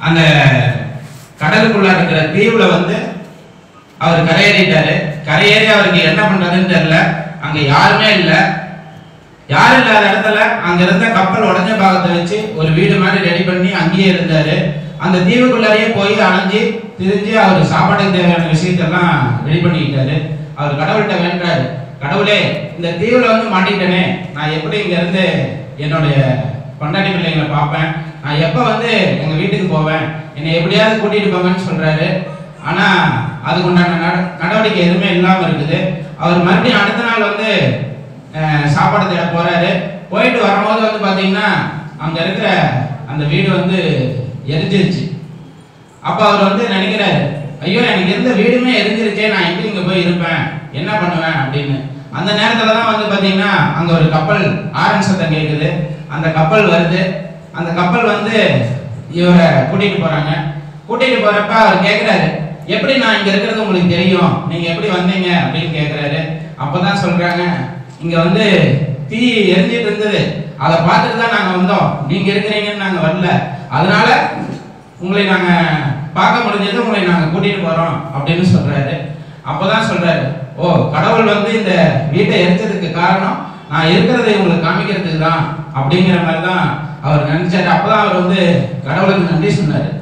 அந்த கடலுக்குள்ள இருக்கிற தீவுல வந்து அவர் கரையேறிட்டாரு கரையேறி அவருக்கு என்ன பண்றதுன்னு தெரியல அங்க யாருமே இல்லை யாரும் இல்லாத இடத்துல அங்க இருந்த கப்பல் உடஞ்ச பாகத்தை வச்சு ஒரு வீடு மாதிரி ரெடி பண்ணி அங்கேயே இருந்தாரு அந்த தீவுக்குள்ளாரையே போய் அலைஞ்சு திரிஞ்சு அவர் சாப்பாட்டுக்கு தேவையான விஷயத்தெல்லாம் ரெடி பண்ணிக்கிட்டாரு அவர் கடவுள்கிட்ட வேண்டாரு கடவுளே இந்த தீவுல வந்து மாட்டிக்கிட்டேனே நான் எப்படி இங்க இருந்து என்னுடைய பொண்டாட்டி பிள்ளைங்களை பார்ப்பேன் நான் எப்ப வந்து எங்க வீட்டுக்கு போவேன் என்னை எப்படியாவது கூட்டிட்டு போங்கன்னு சொல்றாரு ஆனா அதுக்கு உண்டான நட- நடவடிக்கை எதுவுமே இல்லாம இருக்குது அவர் மறுபடியும் அடுத்த நாள் வந்து அஹ், சாப்பாடு தேட போறாரு போயிட்டு வரும்போது வந்து பாத்தீங்கன்னா அங்க இருக்கிற அந்த வீடு வந்து எரிஞ்சிருச்சு அப்ப அவர் வந்து நினைக்கிறாரு ஐயோ எனக்கு இருந்த வீடுமே எரிஞ்சிருச்சே நான் எப்படி இங்க போய் இருப்பேன் என்ன பண்ணுவேன் அப்படின்னு அந்த நேரத்துல தான் வந்து பாத்தீங்கன்னா அங்க ஒரு கப்பல் ஆரன் சத்தம் கேக்குது அந்த கப்பல் வருது அந்த கப்பல் வந்து இவரை கூட்டிட்டு போறாங்க கூட்டிட்டு போறப்ப அவர் கேக்குறாரு எப்படி நான் இங்க இருக்கிறது உங்களுக்கு தெரியும் நீங்க எப்படி வந்தீங்க அப்படின்னு கேக்குறாரு அப்பதான் சொல்றாங்க இங்க வந்து தீ எரிஞ்சிட்டு இருந்தது அதை பார்த்துட்டு தான் நாங்க வந்தோம் நீங்க இருக்கிறீங்கன்னு நாங்க வரல அதனால உங்களை நாங்க பார்க்க முடிஞ்சது உங்களை நாங்க கூட்டிட்டு போறோம் அப்படின்னு சொல்றாரு அப்பதான் சொல்றாரு ஓ கடவுள் வந்து இந்த வீட்டை எரிச்சதுக்கு காரணம் நான் இருக்கிறதை உங்களுக்கு காமிக்கிறதுக்கு தான் அப்படிங்கிற மாதிரி தான் அவர் நினைச்சாரு அப்பதான் அவர் வந்து கடவுளுக்கு நன்றி சொன்னாரு